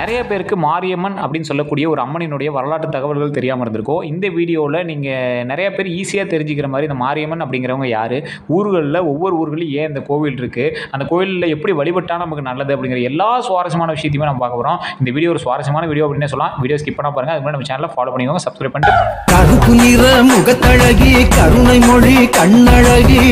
நிறைய பேருக்கு மாரியம்மன் அப்படின்னு சொல்லக்கூடிய ஒரு அம்மனினுடைய வரலாற்று தகவல்கள் தெரியாமல் இருந்திருக்கும் இந்த வீடியோவில் நீங்கள் நிறைய பேர் ஈஸியாக தெரிஞ்சுக்கிற மாதிரி இந்த மாரியம்மன் அப்படிங்கிறவங்க யார் ஊர்களில் ஒவ்வொரு ஊர்களையும் ஏன் இந்த கோவில் இருக்குது அந்த கோவிலில் எப்படி வழிபட்டா நமக்கு நல்லது அப்படிங்கிற எல்லா சுவாரஸ்யமான விஷயத்தையுமே நம்ம பார்க்க போகிறோம் இந்த வீடியோ ஒரு சுவாரஸ்யமான வீடியோ அப்படின்னே சொல்லலாம் வீடியோ ஸ்கிப் பண்ண பாருங்க அது மாதிரி நம்ம சேனலை ஃபாலோ பண்ணிக்கோங்க சப்ஸ்கிரைப் பண்ணிட்டு கருப்பு நிற முகத்தழகி கருணை மொழி கண்ணழகி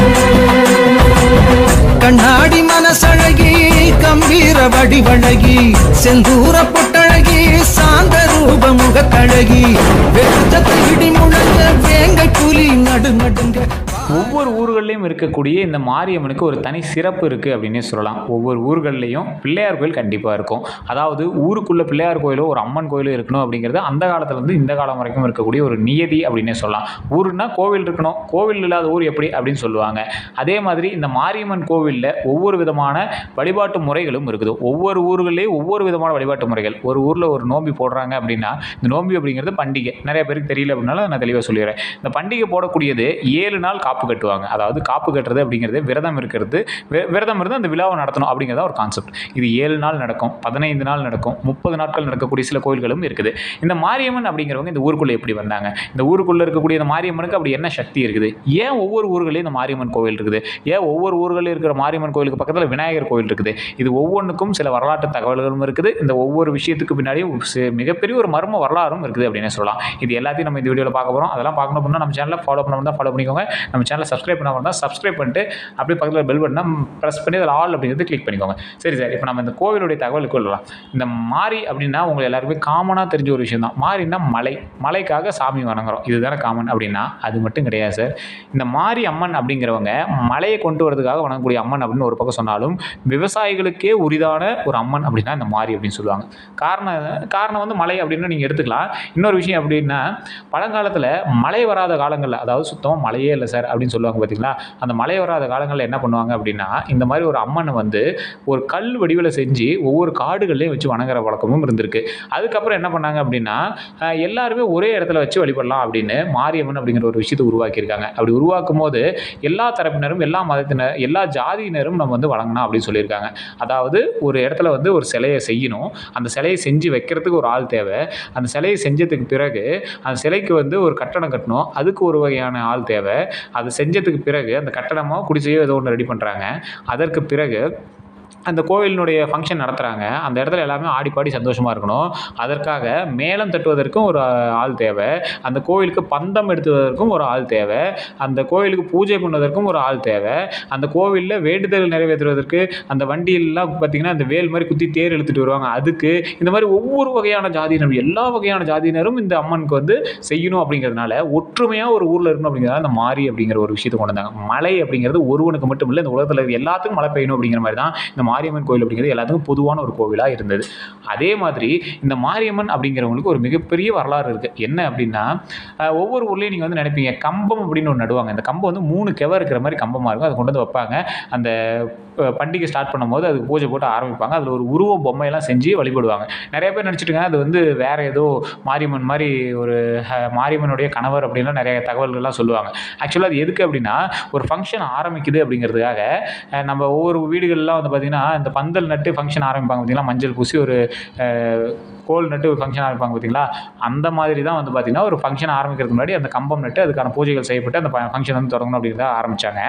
கண்ணாடி மனசழகி கம்பீர வடிவழகி செந்தூர பொட்டழகி சாந்த ரூப முகத்தழகி வெற்றத்தை இடி முழங்க வேங்கை புலி நடு நடுங்க ஒவ்வொரு ஊர்கள்லையும் இருக்கக்கூடிய இந்த மாரியம்மனுக்கு ஒரு தனி சிறப்பு இருக்குது அப்படின்னே சொல்லலாம் ஒவ்வொரு ஊர்கள்லையும் பிள்ளையார் கோயில் கண்டிப்பாக இருக்கும் அதாவது ஊருக்குள்ள பிள்ளையார் கோயிலோ ஒரு அம்மன் கோயிலோ இருக்கணும் அப்படிங்கிறது அந்த காலத்துலேருந்து இந்த காலம் வரைக்கும் இருக்கக்கூடிய ஒரு நியதி அப்படின்னே சொல்லலாம் ஊருன்னா கோவில் இருக்கணும் கோவில் இல்லாத ஊர் எப்படி அப்படின்னு சொல்லுவாங்க அதே மாதிரி இந்த மாரியம்மன் கோவிலில் ஒவ்வொரு விதமான வழிபாட்டு முறைகளும் இருக்குது ஒவ்வொரு ஊர்கள்லேயும் ஒவ்வொரு விதமான வழிபாட்டு முறைகள் ஒரு ஊரில் ஒரு நோம்பி போடுறாங்க அப்படின்னா இந்த நோம்பி அப்படிங்கிறது பண்டிகை நிறைய பேருக்கு தெரியல அப்படின்னால நான் தெளிவாக சொல்லிடுறேன் இந்த பண்டிகை போடக்கூடியது ஏழு நாள் காப்பு கட்டுவாங்க அதாவது காப்பு கட்டுறது அப்படிங்கிறது விரதம் இருக்கிறது வி- விரதம் இருந்து அந்த விழாவை நடத்தணும் அப்படிங்கிறத ஒரு கான்செப்ட் இது ஏழு நாள் நடக்கும் பதினைந்து நாள் நடக்கும் முப்பது நாட்கள் நடக்கக்கூடிய சில கோயில்களும் இருக்குது இந்த மாரியம்மன் அப்படிங்கிறவங்க இந்த ஊருக்குள்ளே எப்படி வந்தாங்க இந்த ஊருக்குள்ளே இருக்கக்கூடிய இந்த மாரியம்மனுக்கு அப்படி என்ன சக்தி இருக்குது ஏன் ஒவ்வொரு ஊர்களையும் இந்த மாரியம்மன் கோவில் இருக்குது ஏன் ஒவ்வொரு ஊர்களில் இருக்கிற மாரியம்மன் கோயிலுக்கு பக்கத்தில் விநாயகர் கோயில் இருக்குது இது ஒவ்வொன்றுக்கும் சில வரலாற்று தகவல்களும் இருக்குது இந்த ஒவ்வொரு விஷயத்துக்கு பின்னாடியும் ஒரு சி- மிகப்பெரிய ஒரு மர்ம வரலாறும் இருக்குது அப்படின்னே சொல்லலாம் இது எல்லாத்தையும் நம்ம இந்த வீடியோவில் பார்க்க போகிறோம் அதெல்லாம் பார்க்கணும் அப்படின்னா நம்ம சேனலை ஃபாலோ பண்ண தான் ஃபாலோ பண்ணிக்கோங்க நம்ம சேனலை சப்ஸ்கிரைப் பண்ணாமல் இருந்தால் சப்ஸ்கிரைப் பண்ணிட்டு அப்படியே பக்கத்தில் பெல் பட்டனா ப்ரெஸ் பண்ணி அதில் ஆல் அப்படிங்கிறது கிளிக் பண்ணிக்கோங்க சரி சார் இப்போ நம்ம இந்த கோவிலுடைய தகவலுக்கு வரலாம் இந்த மாரி அப்படின்னா உங்களுக்கு எல்லாருக்குமே காமனாக தெரிஞ்ச ஒரு விஷயம் தான் மாரின்னா மலை மலைக்காக சாமி வணங்குறோம் இதுதானே காமன் அப்படின்னா அது மட்டும் கிடையாது சார் இந்த மாரி அம்மன் அப்படிங்கிறவங்க மலையை கொண்டு வரதுக்காக வணங்கக்கூடிய அம்மன் அப்படின்னு ஒரு பக்கம் சொன்னாலும் விவசாயிகளுக்கே உரிதான ஒரு அம்மன் அப்படின்னா இந்த மாரி அப்படின்னு சொல்லுவாங்க காரணம் காரணம் வந்து மலை அப்படின்னு நீங்கள் எடுத்துக்கலாம் இன்னொரு விஷயம் அப்படின்னா பழங்காலத்தில் மழை வராத காலங்களில் அதாவது சுத்தமாக மழையே இல்லை சார் அப்படின்னு சொல்லுவாங்க பார்த்தீங்களா அந்த மழை வராத காலங்களில் என்ன பண்ணுவாங்க அப்படின்னா இந்த மாதிரி ஒரு அம்மனை வந்து ஒரு கல் வடிவில் செஞ்சு ஒவ்வொரு காடுகள்லையும் வச்சு வணங்குற வழக்கமும் இருந்திருக்கு அதுக்கப்புறம் என்ன பண்ணாங்க அப்படின்னா அஹ், எல்லாருமே ஒரே இடத்துல வச்சு வழிபடலாம் அப்படின்னு மாரியம்மன் அப்படிங்கிற ஒரு விஷயத்தை உருவாக்கியிருக்காங்க அப்படி உருவாக்கும் போது எல்லா தரப்பினரும் எல்லா மதத்தினர் எல்லா ஜாதியினரும் நம்ம வந்து வழங்கணும் அப்படின்னு சொல்லியிருக்காங்க அதாவது ஒரு இடத்துல வந்து ஒரு சிலையை செய்யணும் அந்த சிலையை செஞ்சு வைக்கிறதுக்கு ஒரு ஆள் தேவை அந்த சிலையை செஞ்சதுக்கு பிறகு அந்த சிலைக்கு வந்து ஒரு கட்டடம் கட்டணும் அதுக்கு ஒரு வகையான ஆள் தேவை அது செஞ்சதுக்கு பிறகு அந்த கட்டடமோ குடிசையோ ஏதோ ஒன்று ரெடி பண்ணுறாங்க அதற்கு பிறகு அந்த கோவிலினுடைய ஃபங்க்ஷன் நடத்துகிறாங்க அந்த இடத்துல எல்லாமே ஆடி பாடி சந்தோஷமாக இருக்கணும் அதற்காக மேளம் தட்டுவதற்கும் ஒரு ஆள் தேவை அந்த கோவிலுக்கு பந்தம் எடுத்துவதற்கும் ஒரு ஆள் தேவை அந்த கோவிலுக்கு பூஜை பண்ணுவதற்கும் ஒரு ஆள் தேவை அந்த கோவிலில் வேண்டுதல் நிறைவேற்றுவதற்கு அந்த வண்டியெல்லாம் பார்த்திங்கன்னா அந்த வேல் மாதிரி குத்தி தேர் இழுத்துட்டு வருவாங்க அதுக்கு இந்த மாதிரி ஒவ்வொரு வகையான ஜாதியினரும் எல்லா வகையான ஜாதியினரும் இந்த அம்மனுக்கு வந்து செய்யணும் அப்படிங்கிறதுனால ஒற்றுமையாக ஒரு ஊரில் இருக்கணும் அப்படிங்கிறதால அந்த மாரி அப்படிங்கிற ஒரு விஷயத்தை கொண்டு வந்தாங்க மழை அப்படிங்கிறது ஒருவனுக்கு மட்டும் இல்லை இந்த உலகத்தில் இருக்க எல்லாத்துக்கும் மழை பெய்யணும் அப்படிங்கிற மாதிரி தான் இந்த மாரியம்மன் கோயில் அப்படிங்கிறது எல்லாத்துக்கும் பொதுவான ஒரு கோவிலாக இருந்தது அதே மாதிரி இந்த மாரியம்மன் அப்படிங்கிறவங்களுக்கு ஒரு மிகப்பெரிய வரலாறு இருக்குது என்ன அப்படின்னா அஹ், ஒவ்வொரு ஊர்லேயும் நீங்கள் வந்து நினைப்பீங்க கம்பம் அப்படின்னு ஒன்று நடுவாங்க இந்த கம்பம் வந்து மூணு கெவ இருக்கிற மாதிரி கம்பமாக இருக்கும் அதை கொண்டு வந்து வைப்பாங்க அந்த அஹ், பண்டிகை ஸ்டார்ட் பண்ணும்போது அதுக்கு பூஜை போட்டு ஆரம்பிப்பாங்க அதில் ஒரு உருவ பொம்மையெல்லாம் செஞ்சு வழிபடுவாங்க நிறைய பேர் நினச்சிட்டுங்க அது வந்து வேற ஏதோ மாரியம்மன் மாதிரி ஒரு அஹ், மாரியம்மனுடைய கணவர் அப்படின்லாம் நிறைய தகவல்கள்லாம் சொல்லுவாங்க ஆக்சுவலாக அது எதுக்கு அப்படின்னா ஒரு ஃபங்க்ஷன் ஆரம்பிக்குது அப்படிங்கிறதுக்காக அஹ், நம்ம ஒவ்வொரு வீடுகள்லாம் வந்து பார்த்திங்கன்னா இந்த பந்தல் நட்டு ஃபங்க்ஷன் ஆரம்பிப்பாங்க பார்த்தீங்களா மஞ்சள் பூசி ஒரு அஹ், கோல் நட்டு ஒரு ஃபங்க்ஷன் ஆரம்பிப்பாங்க பார்த்தீங்களா அந்த மாதிரி தான் வந்து பார்த்திங்கன்னா ஒரு ஃபங்க்ஷன் ஆரம்பிக்கிறதுக்கு முன்னாடி அந்த கம்பம் நட்டு அதுக்கான பூஜைகள் செய்யப்பட்டு அந்த ஃபங்க்ஷன் வந்து தொடங்கணும் அப்படிங்கிறத ஆரம்பித்தாங்க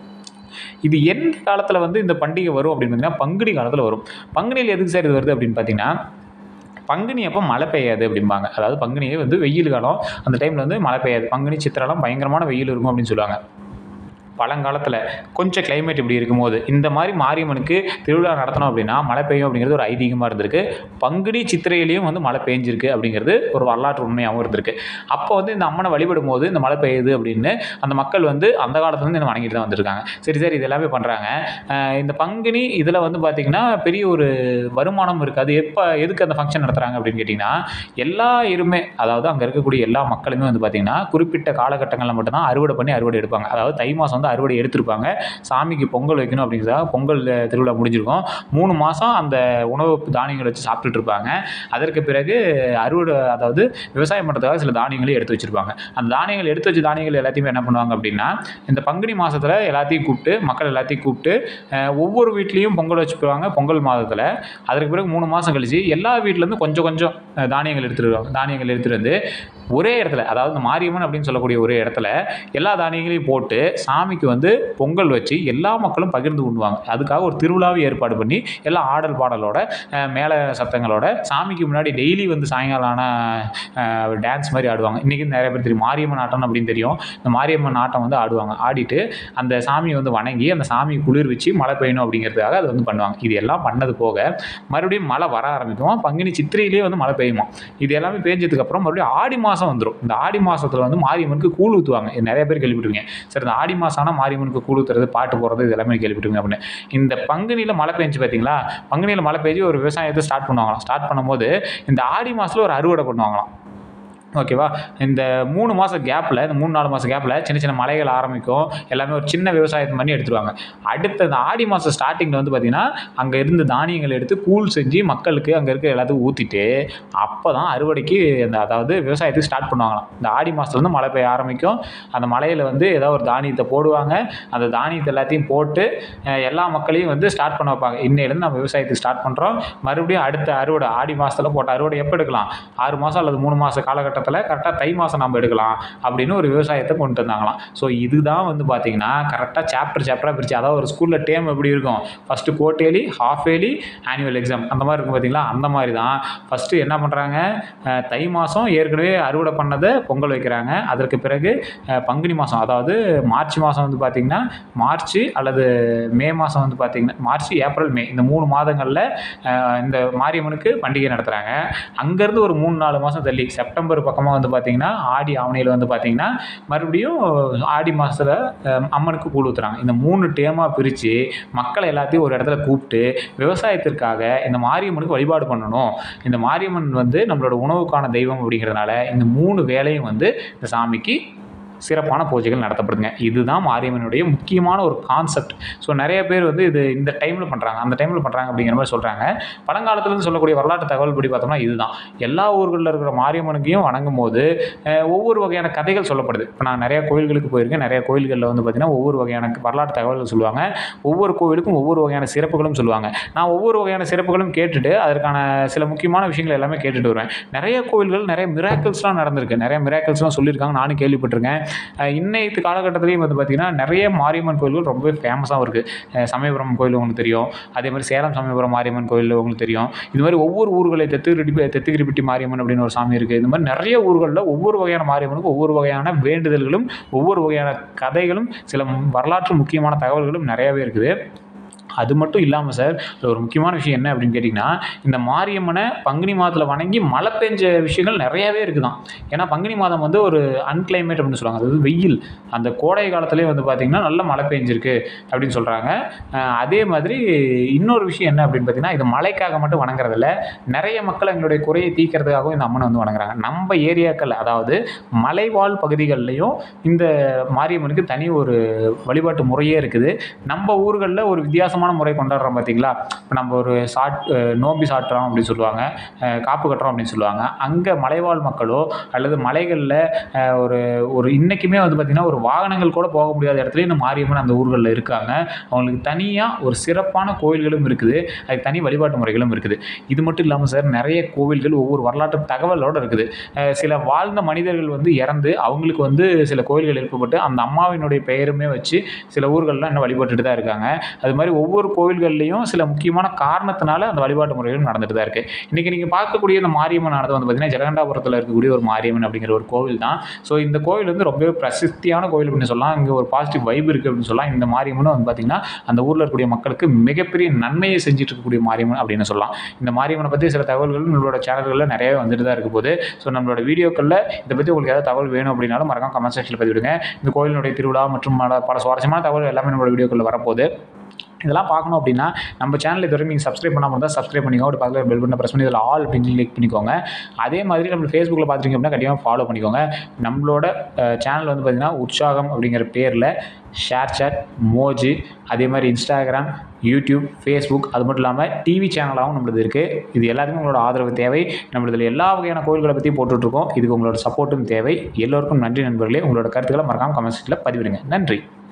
இது எந்த காலத்தில் வந்து இந்த பண்டிகை வரும் அப்படின்னு பார்த்தீங்கன்னா பங்குனி காலத்தில் வரும் பங்குனியில் எதுக்கு சார் இது வருது அப்படின்னு பார்த்தீங்கன்னா பங்குனி அப்போ மழை பெய்யாது அப்படிம்பாங்க அதாவது பங்குனியே வந்து வெயில் காலம் அந்த டைமில் வந்து மழை பெய்யாது பங்குனி சித்திரலாம் பயங்கரமான வெயில் இருக்கும் அப்படின்னு சொல்லுவாங்க பழங்காலத்தில் கொஞ்சம் climate இப்படி இருக்கும்போது இந்த மாதிரி மாரியம்மனுக்கு திருவிழா நடத்தணும் அப்படின்னா மழை பெய்யும் அப்படிங்கிறது ஒரு ஐதீகமாக இருந்திருக்கு பங்குனி சித்திரையிலையும் வந்து மழை பெஞ்சிருக்கு அப்படிங்கிறது ஒரு வரலாற்று உண்மையாகவும் இருந்திருக்கு அப்போ வந்து இந்த அம்மனை வழிபடும் போது இந்த மழை பெய்யுது அப்படின்னு அந்த மக்கள் வந்து அந்த காலத்துல இருந்து இந்த வணங்கிட்டு தான் வந்திருக்காங்க சரி சரி இது எல்லாமே பண்ணுறாங்க இந்த பங்குனி இதில் வந்து பார்த்திங்கன்னா பெரிய ஒரு வருமானம் இருக்காது எப்போ எதுக்கு அந்த ஃபங்க்ஷன் நடத்துகிறாங்க அப்படின்னு கேட்டிங்கன்னா எல்லா இருமே அதாவது அங்கே இருக்கக்கூடிய எல்லா மக்களுமே வந்து பார்த்திங்கன்னா குறிப்பிட்ட காலகட்டங்களில் மட்டும்தான் அறுவடை பண்ணி அறுவடை எடுப்பாங்க அதாவது தை மாதம் வந்து வந்து அறுவடை எடுத்திருப்பாங்க சாமிக்கு பொங்கல் வைக்கணும் அப்படிங்கிறதாக பொங்கல் அஹ், திருவிழா முடிஞ்சிருக்கும் மூணு மாதம் அந்த உணவு தானியங்கள் வச்சு சாப்பிட்டுட்டு இருப்பாங்க அதற்கு பிறகு அறுவடை அதாவது விவசாயம் பண்ணுறதுக்காக சில தானியங்களை எடுத்து வச்சுருப்பாங்க அந்த தானியங்கள் எடுத்து வச்ச தானியங்கள் எல்லாத்தையுமே என்ன பண்ணுவாங்க அப்படின்னா இந்த பங்குனி மாதத்தில் எல்லாத்தையும் கூப்பிட்டு மக்கள் எல்லாத்தையும் கூப்பிட்டு அஹ், ஒவ்வொரு வீட்லேயும் பொங்கல் வச்சுக்குவாங்க பொங்கல் மாதத்தில் அதற்கு பிறகு மூணு மாதம் கழிச்சு எல்லா வீட்டிலேருந்து கொஞ்சம் கொஞ்சம் அஹ், தானியங்கள் எடுத்துட்டு வருவாங்க தானியங்கள் எடுத்துகிட்டு வந்து ஒரே இடத்துல அதாவது இந்த மாரியம்மன் அப்படின்னு சொல்லக்கூடிய ஒரே இடத்துல எல்லா தானியங்களையும் போட்டு சாமிக்கு வந்து பொங்கல் வச்சு எல்லா மக்களும் பகிர்ந்து உண்ணுவாங்க அதுக்காக ஒரு திருவிழாவை ஏற்பாடு பண்ணி எல்லாம் ஆடல் பாடலோட அஹ், மேள சத்தங்களோட சாமிக்கு முன்னாடி டெய்லி வந்து சாயங்காலம் ஆனால் டான்ஸ் மாதிரி ஆடுவாங்க இன்றைக்கி நிறைய பேர் தெரியும் மாரியம்மன் ஆட்டம் அப்படின்னு தெரியும் இந்த மாரியம்மன் ஆட்டம் வந்து ஆடுவாங்க ஆடிட்டு அந்த சாமியை வந்து வணங்கி அந்த சாமியை குளிர் வச்சு மழை பெய்யணும் அப்படிங்கிறதுக்காக அது வந்து பண்ணுவாங்க இது எல்லாம் பண்ணது போக மறுபடியும் மழை வர ஆரம்பிக்கும் பங்குனி சித்திரையிலேயே வந்து மழை பெய்யுமா இது எல்லாமே பேஞ்சதுக்கப்புறம் மறுபடியும் ஆடி மாதம் வந்துடும் இந்த ஆடி மாதத்தில் வந்து மாரியம்மனுக்கு கூழ் ஊற்றுவாங்க இது நிறைய பேர் கேள்விப்பட்டிருக்கீங்க சரி இந்த ஆடி மாதம் ஆனால் மாரியம்மனுக்கு கூழ் ஊற்றுறது பாட்டு போடுறது இது எல்லாமே கேள்விப்பட்டிருக்கீங்க அப்படின்னு இந்த பங்குனியில் மழை பெஞ்சு பார்த்தீங்களா பங்குனியில் மழை பெஞ்சு ஒரு விவசாயத்தை ஸ்டார்ட் பண்ணுவாங்களாம் ஸ்டார்ட் பண்ணும்போது இந்த ஆடி மாதத்தில் ஒரு அறுவடை பண்ணுவாங்களாம் ஓகேவா இந்த மூணு மாதம் கேப்பில் இந்த மூணு நாலு மாதம் கேப்பில் சின்ன சின்ன மலைகள் ஆரம்பிக்கும் எல்லாமே ஒரு சின்ன விவசாயத்தை பண்ணி எடுத்துருவாங்க அடுத்த இந்த ஆடி மாதம் ஸ்டார்டிங்கில் வந்து பார்த்திங்கன்னா அங்கே இருந்து தானியங்கள் எடுத்து கூழ் செஞ்சு மக்களுக்கு அங்கே இருக்க எல்லாத்துக்கும் ஊற்றிட்டு அப்போ தான் அறுவடைக்கு அந்த அதாவது விவசாயத்துக்கு ஸ்டார்ட் பண்ணுவாங்களாம் இந்த ஆடி மாதத்துலேருந்து மழை பெய்ய ஆரம்பிக்கும் அந்த மலையில் வந்து ஏதாவது ஒரு தானியத்தை போடுவாங்க அந்த தானியத்தை எல்லாத்தையும் போட்டு அஹ், எல்லா மக்களையும் வந்து ஸ்டார்ட் பண்ண வைப்பாங்க இன்னையிலேருந்து நம்ம விவசாயத்துக்கு ஸ்டார்ட் பண்ணுறோம் மறுபடியும் அடுத்த அறுவடை ஆடி மாதத்தில் போட்ட அறுவடை எப்போ எடுக்கலாம் ஆறு மாதம் அல்லது மூணு மாத காலகட்டத்தில் கரெக்டாக தை மாதம் நம்ம எடுக்கலாம் அப்படின்னு ஒரு விவசாயத்தை கொண்டு வந்தாங்களாம் ஸோ இதுதான் வந்து பார்த்தீங்கன்னா கரெக்டாக சாப்டர் சாப்டராக பிரித்து அதாவது ஒரு ஸ்கூலில் டேம் எப்படி இருக்கும் first quarterly half yearly annual exam அந்த மாதிரி இருக்கும் பார்த்தீங்களா அந்த மாதிரி தான் ஃபஸ்ட்டு என்ன பண்ணுறாங்க தை மாதம் ஏற்கனவே அறுவடை பண்ணதை பொங்கல் வைக்கிறாங்க அதற்கு பிறகு அஹ், பங்குனி மாதம் அதாவது மார்ச் மாதம் வந்து பார்த்திங்கன்னா மார்ச் அல்லது மே மாதம் வந்து பார்த்திங்கன்னா மார்ச் ஏப்ரல் மே இந்த மூணு மாதங்களில் இந்த மாரியம்மனுக்கு பண்டிகை நடத்துகிறாங்க அங்கேருந்து ஒரு மூணு நாலு மாதம் தள்ளி செப்டம்பர் பக்கமாக வந்து பார்த்திங்கன்னா ஆடி ஆவணியில் வந்து பார்த்திங்கன்னா மறுபடியும் ஆடி மாதத்தில் அம்மனுக்கு கூழ் ஊற்றுறாங்க இந்த மூணு டேமாக பிரித்து மக்களை எல்லாத்தையும் ஒரு இடத்துல கூப்பிட்டு விவசாயத்திற்காக இந்த மாரியம்மனுக்கு வழிபாடு பண்ணணும் இந்த மாரியம்மன் வந்து நம்மளோட உணவுக்கான தெய்வம் அப்படிங்கிறதுனால இந்த மூணு வேலையும் வந்து இந்த சாமிக்கு சிறப்பான பூஜைகள் நடத்தப்படுதுங்க இதுதான் மாரியம்மனுடைய முக்கியமான ஒரு கான்செப்ட் ஸோ நிறைய பேர் வந்து இது இந்த டைமில் பண்ணுறாங்க அந்த டைமில் பண்ணுறாங்க அப்படிங்கிற மாதிரி சொல்கிறாங்க பழங்காலத்துலேருந்து சொல்லக்கூடிய வரலாற்று தகவல் படி பார்த்தோம்னா இதுதான் எல்லா ஊர்களில் இருக்கிற மாரியம்மனுக்கையும் வணங்கும் போது அஹ், ஒவ்வொரு வகையான கதைகள் சொல்லப்படுது இப்போ நான் நிறைய கோயில்களுக்கு போயிருக்கேன் நிறைய கோயில்களில் வந்து பார்த்திங்கன்னா ஒவ்வொரு வகையான வரலாற்று தகவல்கள் சொல்லுவாங்க ஒவ்வொரு கோவிலுக்கும் ஒவ்வொரு வகையான சிறப்புகளும் சொல்லுவாங்க நான் ஒவ்வொரு வகையான சிறப்புகளும் கேட்டுட்டு அதற்கான சில முக்கியமான விஷயங்கள் எல்லாமே கேட்டுட்டு வருவேன் நிறைய கோயில்கள் நிறைய மிராக்கிள்ஸ்லாம் நடந்திருக்கு நிறைய மிராக்கிள்ஸ்லாம் சொல்லியிருக்காங்க நானும் கேள்விப்பட்டிருக்கேன் அஹ் இன்னைத்து காலகட்டத்திலையும் வந்து பார்த்திங்கன்னா நிறைய மாரியம்மன் கோயில்கள் ரொம்பவே ஃபேமஸாகவும் இருக்குது சமயபுரம் கோயில் உங்களுக்கு தெரியும் அதே மாதிரி சேலம் சமயபுரம் மாரியம்மன் கோயில் உங்களுக்கு தெரியும் இது மாதிரி ஒவ்வொரு ஊர்களை தெத்துகிரிப்பி தெத்துகிரிப்பட்டி மாரியம்மன் அப்படின்னு ஒரு சாமி இருக்குது இந்த மாதிரி நிறைய ஊர்களில் ஒவ்வொரு வகையான மாரியம்மனுக்கும் ஒவ்வொரு வகையான வேண்டுதல்களும் ஒவ்வொரு வகையான கதைகளும் சில வரலாற்று முக்கியமான தகவல்களும் நிறையவே இருக்குது அது மட்டும் இல்லாமல் சார் இதுல ஒரு முக்கியமான விஷயம் என்ன அப்படின்னு கேட்டிங்கன்னா இந்த மாரியம்மனை பங்குனி மாதத்தில் வணங்கி மழை பெஞ்ச விஷயங்கள் நிறையாவே இருக்குதான் ஏன்னா பங்குனி மாதம் வந்து ஒரு அன்கிளைமேட் அப்படின்னு சொல்லுவாங்க அதாவது வெயில் அந்த கோடை காலத்துலேயே வந்து பார்த்திங்கன்னா நல்ல மழை பெஞ்சிருக்கு அப்படின்னு சொல்கிறாங்க அதே மாதிரி இன்னொரு விஷயம் என்ன அப்படின்னு பார்த்தீங்கன்னா இது மழைக்காக மட்டும் வணங்குறதில்ல நிறைய மக்கள் எங்களுடைய குறையை தீர்க்கறதுக்காகவும் இந்த அம்மனை வந்து வணங்குறாங்க நம்ம ஏரியாக்கள் அதாவது மலைவாழ் பகுதிகள்லையும் இந்த மாரியம்மனுக்கு தனி ஒரு வழிபாட்டு முறையே இருக்குது நம்ம ஊர்களில் ஒரு வித்தியாசமான முறை கொண்டாடுறோம் பார்த்தீங்களா இப்போ நம்ம ஒரு சாட் அஹ் நோம்பி சாட்டுறோம் அப்படின்னு சொல்லுவாங்க அஹ் காப்பு கட்டுறோம் அப்படின்னு சொல்லுவாங்க அங்கே மலைவாழ் மக்களோ அல்லது மலைகளில் அஹ் ஒரு ஒரு இன்றைக்குமே வந்து பார்த்திங்கன்னா ஒரு வாகனங்கள் கூட போக முடியாத இடத்துல இந்த மாரியம்மன் அந்த ஊர்களில் இருக்காங்க அவங்களுக்கு தனியாக ஒரு சிறப்பான கோயில்களும் இருக்குது அதுக்கு தனி வழிபாட்டு முறைகளும் இருக்குது இது மட்டும் இல்லாமல் சார் நிறைய கோவில்கள் ஒவ்வொரு வரலாற்று தகவலோடு இருக்குது அஹ் சில வாழ்ந்த மனிதர்கள் வந்து இறந்து அவங்களுக்கு வந்து சில கோயில்கள் எழுப்பப்பட்டு அந்த அம்மாவினுடைய பெயருமே வச்சு சில ஊர்கள்லாம் இன்னும் வழிபட்டுட்டு தான் இருக்காங்க அது மாதிரி ஒவ்வொரு கோவில்கள்லையும் சில முக்கியமான காரணத்தினால அந்த வழிபாட்டு முறைகள் நடந்துட்டு தான் இருக்குது இன்றைக்கி நீங்கள் பார்க்கக்கூடிய இந்த மாரியம்மன் ஆனது வந்து பார்த்திங்கன்னா ஜெகண்டாபுரத்தில் இருக்கக்கூடிய ஒரு மாரியம்மன் அப்படிங்கிற ஒரு கோவில் தான் ஸோ இந்த கோவில் வந்து ரொம்பவே பிரசித்தியான கோவில் அப்படின்னு சொல்லலாம் இங்கே ஒரு பாசிட்டிவ் வைப் இருக்குது அப்படின்னு சொல்லலாம் இந்த மாரியம்மனும் வந்து பார்த்திங்கன்னா அந்த ஊரில் இருக்கக்கூடிய மக்களுக்கு மிகப்பெரிய நன்மையை செஞ்சுட்டு இருக்கக்கூடிய மாரியம்மன் அப்படின்னு சொல்லலாம் இந்த மாரியம்மனை பற்றி சில தகவல்கள் நம்மளோட சேனல்களில் நிறையவே வந்துட்டு தான் இருக்க போகுது ஸோ நம்மளோட வீடியோக்களில் இதை பற்றி உங்களுக்கு ஏதாவது தகவல் வேணும் அப்படின்னாலும் மறக்காம கமெண்ட் செக்ஷனில் பதிவிடுங்க இந்த கோயிலினுடைய திருவிழா மற்றும் பல பல சுவாரஸ்யமான தகவல் எல்லாமே நம்மளோட வீடியோக்களில் வரப்போகுது இதெல்லாம் பார்க்கணும் அப்படின்னா நம்ம சேனல் இது வரைக்கும் நீங்கள் சப்ஸ்கிரைப் பண்ணாமல் இருந்தால் சப்ஸ்கிரைப் பண்ணிக்கோங்க ஒரு பக்கத்தில் பெல் பட்டனை ப்ரெஸ் பண்ணி இதில் ஆல் அப்படின்னு கிளிக் பண்ணிக்கோங்க அதே மாதிரி நம்ம ஃபேஸ்புக்கில் பார்த்துருக்கீங்க அப்படின்னா கண்டிப்பாக ஃபாலோ பண்ணிக்கோங்க நம்மளோட சேனல் வந்து பார்த்திங்கன்னா உற்சாகம் அப்படிங்கிற பேரில் ஷேர் சாட் மோஜி அதே மாதிரி இன்ஸ்டாகிராம் யூடியூப் ஃபேஸ்புக் அது மட்டும் இல்லாமல் டிவி சேனலாகவும் நம்மளது இருக்குது இது எல்லாத்துக்கும் உங்களோட ஆதரவு தேவை நம்மளதில் எல்லா வகையான கோயில்களை பற்றி போட்டுட்ருக்கோம் இதுக்கு உங்களோட சப்போர்ட்டும் தேவை எல்லோருக்கும் நன்றி நண்பர்களே உங்களோட கருத்துக்களை மறக்காமல் கமெண்ட் செக்ஷனில் பதிவிடுங்க நன்றி